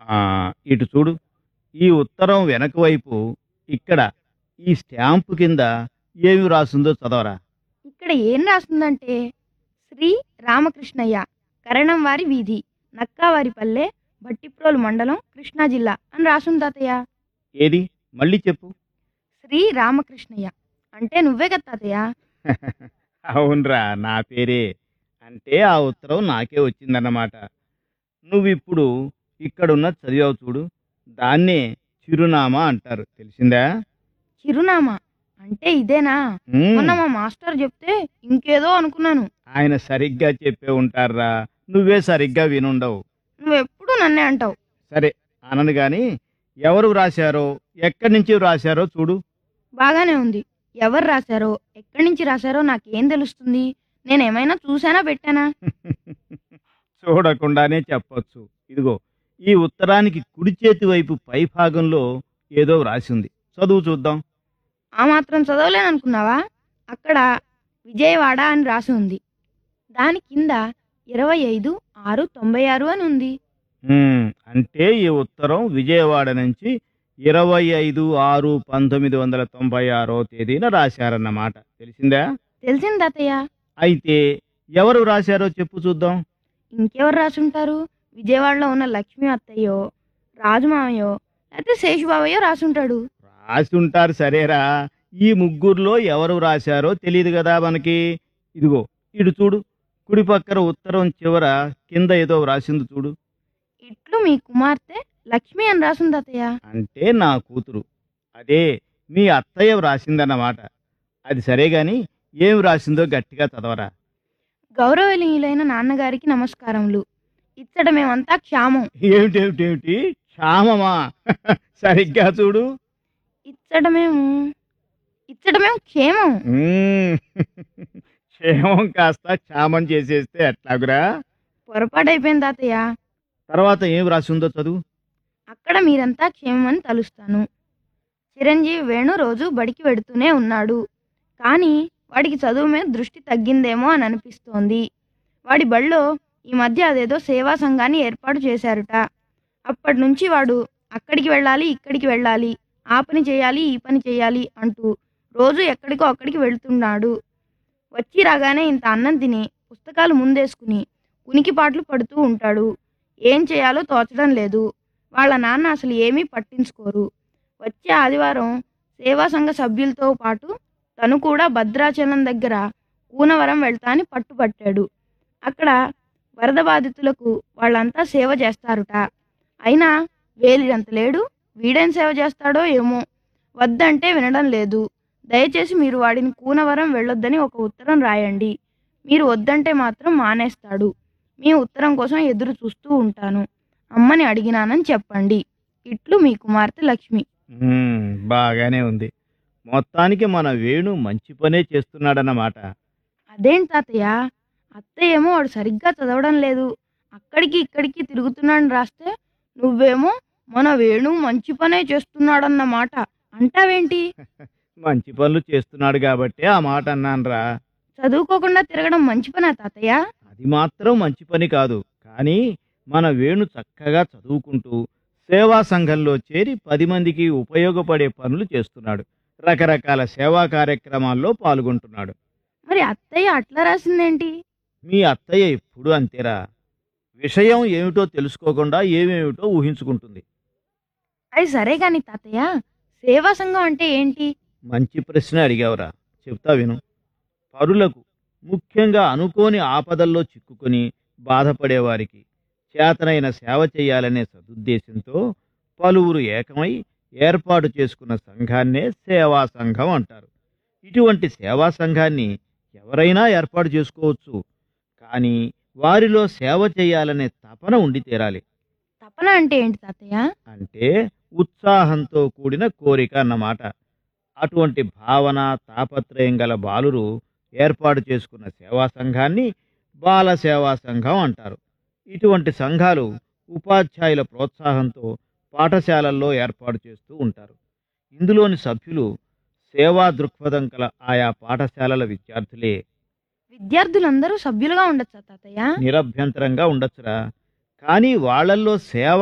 ఆ, ఇటు చూడు ఈ ఉత్తరం వెనక వైపు ఇక్కడ ఈ స్టాంపు కింద ఏమి రాసిందో చదవరా ఇక్కడ ఏం రాస్తుందంటే శ్రీ రామకృష్ణయ్య కరణం వారి వీధి నక్కావారిపల్లె భట్టిప్రోలు మండలం కృష్ణా జిల్లా అని రాసుంది తాతయ్య ఏది మళ్ళీ చెప్పు శ్రీ రామకృష్ణయ్య అంటే నువ్వే కదా తాతయ్య అవునరా నా పేరే అంటే ఆ ఉత్తరం నాకే వచ్చిందన్నమాట నువ్విప్పుడు ఇక్కడున్న చదివావు చూడు దాన్నే చిరునామా అంటారు తెలిసిందా చిరునామా అంటే ఇదేనా ఉమ్, మొన్న మా మాస్టర్ చెప్తే ఇంకేదో అనుకున్నాను ఆయన సరిగ్గా చెప్పే ఉంటారా నువ్వే సరిగ్గా వినుండవు నువ్వెప్పుడు నన్నే అంటావు సరే అనను గాని ఎవరు రాశారో ఎక్కడి నుంచి రాశారో చూడు బాగానే ఉంది ఎవరు రాశారో ఎక్కడి నుంచి రాశారో నాకేం తెలుస్తుంది నేనేమైనా చూసానా పెట్టానా చూడకుండానే చెప్పొచ్చు ఇదిగో ఈ ఉత్తరానికి కుడి చేతి వైపు పై భాగంలో ఏదో వ్రాసింది చదువు చూద్దాం ఆ మాత్రం చదవలేననుకున్నావా అక్కడ విజయవాడ అని రాసి ఉంది దాని కింద ఇరవై ఐదు ఆరు తొంభై ఆరు అని ఉంది హ్మ్, అంటే ఈ ఉత్తరం విజయవాడ నుంచి ఇరవై ఐదు ఆరు పంతొమ్మిది వందల తొంభై ఆరో తేదీన రాశారన్నమాట తెలిసిందా తెలిసింది తాతయ్య అయితే ఎవరు రాశారో చెప్పు చూద్దాం ఇంకెవరు రాసుంటారు విజయవాడలో ఉన్న లక్ష్మీ అత్తయ్యో రాజుమామయ్యో లేకపోతే శేషుబాబయ్యో రాసుంటాడు రాసి ఉంటారు సరేరా ఈ ముగ్గురులో ఎవరు రాశారో తెలియదు కదా మనకి ఇదిగో ఇటు చూడు కుడి పక్కన ఉత్తరం చివర కింద ఏదో వ్రాసింది చూడు ఇట్లు మీ కుమార్తె లక్ష్మి అని రాసుంది తాతయ్య అంటే నా కూతురు అదే మీ అత్తయ్య వ్రాసిందన్నమాట అది సరే గాని ఏం వ్రాసిందో గట్టిగా చదవరా గౌరవనీయులైన నాన్నగారికి నమస్కారములు ఇచ్చట మేమంతా క్షామం ఏమిటేమిటేమిటి క్షామమా సరిగ్గా చూడు ఇచ్చట మేము ఇచ్చట మేము క్షేమం మ్మ్. క్షేమం కాస్త క్షామం చేసేస్తే ఎట్లాగురా పొరపాటైపోయింది తాతయ్య తర్వాత ఏం రాసిందో చదువు అక్కడ మీరంతా క్షేమమని తలుస్తాను చిరంజీవి వేణు రోజు బడికి వెడుతూనే ఉన్నాడు కానీ వాడికి చదువు మీద దృష్టి తగ్గిందేమో అని అనిపిస్తోంది వాడి బడిలో ఈ మధ్య అదేదో సేవా సంఘాన్ని ఏర్పాటు చేశారుట అప్పటి నుంచి వాడు అక్కడికి వెళ్ళాలి ఇక్కడికి వెళ్ళాలి ఆ పని చేయాలి ఈ పని చేయాలి అంటూ రోజు ఎక్కడికో అక్కడికి వెళ్తున్నాడు వచ్చి రాగానే ఇంత అన్నం తిని పుస్తకాలు ముందేసుకుని ఉనికిపాట్లు పడుతూ ఉంటాడు ఏం చేయాలో తోచడం లేదు వాళ్ళ నాన్న అసలు ఏమీ పట్టించుకోరు వచ్చే ఆదివారం సేవా సంఘ సభ్యులతో పాటు తను కూడా భద్రాచలం దగ్గర కూనవరం వెళ్తా అని పట్టుపట్టాడు అక్కడ వరద బాధితులకు వాళ్ళంతా సేవ చేస్తారుట అయినా వేలిడంత లేడు వీడేం సేవ చేస్తాడో ఏమో వద్దంటే వినడం లేదు దయచేసి మీరు వాడిని కూనవరం వెళ్ళొద్దని ఒక ఉత్తరం రాయండి మీరు వద్దంటే మాత్రం మానేస్తాడు మీ ఉత్తరం కోసం ఎదురు చూస్తూ ఉంటాను అమ్మని అడిగినానని చెప్పండి ఇట్లు మీ కుమార్తె లక్ష్మి మ్మ్, బాగానే ఉంది మొత్తానికి మన వేణు మంచి పనే చేస్తున్నాడన్నమాట అదేంటి తాతయ్య అత్తయ్య ఏమో వాడు సరిగ్గా చదవడం లేదు అక్కడికి ఇక్కడికి తిరుగుతున్నాడని రాస్తే నువ్వేమో మన వేణు మంచి పనే చేస్తున్నాడన్నమాట అంటావేంటి మంచి పనులు చేస్తున్నాడు కాబట్టే ఆ మాట అన్నానురా చదువుకోకుండా తిరగడం మంచి పనా తాతయ్య అది మాత్రం మంచి పని కాదు కానీ మన వేణు చక్కగా చదువుకుంటూ సేవా సంఘంలో చేరి పది మందికి ఉపయోగపడే పనులు చేస్తున్నాడు రకరకాల సేవా కార్యక్రమాల్లో పాల్గొంటున్నాడు మరి అత్తయ్య అట్లా రాసిందేంటి మీ అత్తయ్య ఎప్పుడు అంతేరా విషయం ఏమిటో తెలుసుకోకుండా ఏమేమిటో ఊహించుకుంటుంది అది సరే కాని తాతయ్య సేవా సంఘం అంటే ఏంటి మంచి ప్రశ్న అడిగావురా చెప్తా విను పరులకు ముఖ్యంగా అనుకోని ఆపదల్లో చిక్కుకొని బాధపడేవారికి చేతనైన సేవ చేయాలనే సదుద్దేశంతో పలువురు ఏకమై ఏర్పాటు చేసుకున్న సంఘాన్నే సేవా సంఘం అంటారు ఇటువంటి సేవా సంఘాన్ని ఎవరైనా ఏర్పాటు చేసుకోవచ్చు కానీ వారిలో సేవ చేయాలనే తపన ఉండి తీరాలి తపన అంటే ఏంటి తాతయ్య అంటే ఉత్సాహంతో కూడిన కోరిక అన్నమాట అటువంటి భావన తాపత్రయం గల బాలురు ఏర్పాటు చేసుకున్న సేవా సంఘాన్ని బాల సేవా సంఘం అంటారు ఇటువంటి సంఘాలు ఉపాధ్యాయుల ప్రోత్సాహంతో పాఠశాలల్లో ఏర్పాటు చేస్తూ ఉంటారు ఇందులోని సభ్యులు సేవా దృక్పథం కల ఆయా పాఠశాలల విద్యార్థులే విద్యార్థులందరూ సభ్యులుగా ఉండొచ్చా తాతయ్య నిరభ్యంతరంగా ఉండొచ్చురా కానీ వాళ్ళల్లో సేవ